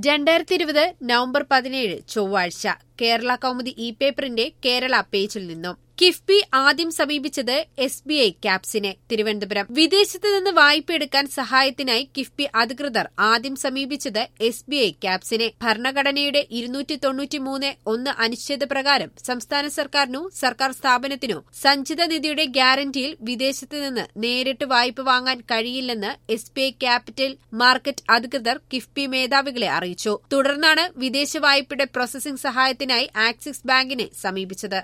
രണ്ടായിരത്തി ഇരുപത് നവംബർ പതിനേഴ് ചൊവ്വാഴ്ച കേരള കൗമുദി ഇ പേപ്പറിന്റെ കേരള പേജിൽ നിന്നും കിഫ്ബി ആദ്യം സമീപിച്ചത് എസ് ബി ഐ ക്യാപ്സിനെ തിരുവനന്തപുരം വിദേശത്ത് നിന്ന് വായ്പ എടുക്കാൻ സഹായത്തിനായി കിഫ്ബി അധികൃതർ ആദ്യം സമീപിച്ചത് എസ് ബി ഐ ക്യാപ്സിനെ ഭരണഘടനയുടെ ഇരുന്നൂറ്റി തൊണ്ണൂറ്റിമൂന്ന് ഒന്ന് അനുച്ഛേദ പ്രകാരം സംസ്ഥാന സർക്കാരിനോ സർക്കാർ സ്ഥാപനത്തിനോ സഞ്ചിത നിധിയുടെ ഗ്യാരണ്ടിയിൽ വിദേശത്ത് നിന്ന് നേരിട്ട് വായ്പ വാങ്ങാൻ കഴിയില്ലെന്ന് S B I capital market അധികൃതർ കിഫ്ബി മേധാവികളെ അറിയിച്ചു തുടർന്നാണ് വിദേശ വായ്പയുടെ പ്രോസസിംഗ് സഹായത്തിനായി ആക്സിസ് ബാങ്കിനെ സമീപിച്ചത്